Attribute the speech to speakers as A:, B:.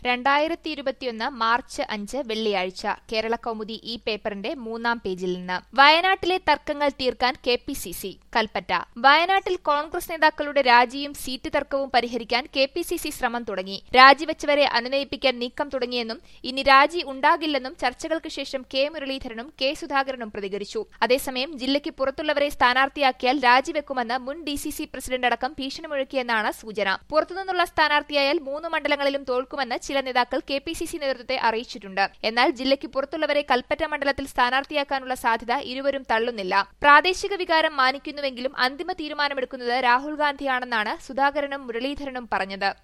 A: രണ്ടായിരത്തി ഇരുപത്തിയൊന്ന് മാർച്ച് അഞ്ച് വെള്ളിയാഴ്ച കേരള കൗമുദി ഈ പേപ്പറിന്റെ മൂന്നാം പേജിൽ നിന്ന് വയനാട്ടിലെ തർക്കങ്ങൾ തീർക്കാൻ K P C C Kalpetta വയനാട്ടിൽ കോൺഗ്രസ് നേതാക്കളുടെ രാജിയും സീറ്റ് തർക്കവും പരിഹരിക്കാൻ കെ പി സി സി ശ്രമം തുടങ്ങി രാജിവെച്ചവരെ അനുനയിപ്പിക്കാൻ നീക്കം തുടങ്ങിയെന്നും ഇനി രാജി ഉണ്ടാകില്ലെന്നും ചർച്ചകൾക്ക് ശേഷം കെ മുരളീധരനും കെ സുധാകരനും പ്രതികരിച്ചു അതേസമയം ജില്ലയ്ക്ക് പുറത്തുള്ളവരെ സ്ഥാനാർത്ഥിയാക്കിയാൽ രാജിവെക്കുമെന്ന് മുൻ ഡി സി സി പ്രസിഡന്റ് അടക്കം ഭീഷണി മുഴക്കിയെന്നാണ് സൂചന പുറത്തുനിന്നുള്ള സ്ഥാനാർത്ഥിയായാൽ മൂന്ന് മണ്ഡലങ്ങളിലും തോൽക്കുമെന്ന് ചില നേതാക്കൾ കെ പി സി സി നേതൃത്വത്തെ അറിയിച്ചിട്ടുണ്ട് എന്നാൽ ജില്ലയ്ക്ക് പുറത്തുള്ളവരെ കൽപ്പറ്റ മണ്ഡലത്തിൽ സ്ഥാനാർത്ഥിയാക്കാനുള്ള സാധ്യത ഇരുവരും തള്ളുന്നില്ല പ്രാദേശിക വികാരം മാനിക്കുന്നുവെങ്കിലും അന്തിമ തീരുമാനമെടുക്കുന്നത് രാഹുൽ ഗാന്ധിയാണെന്നാണ് സുധാകരനും മുരളീധരനും പറഞ്ഞത്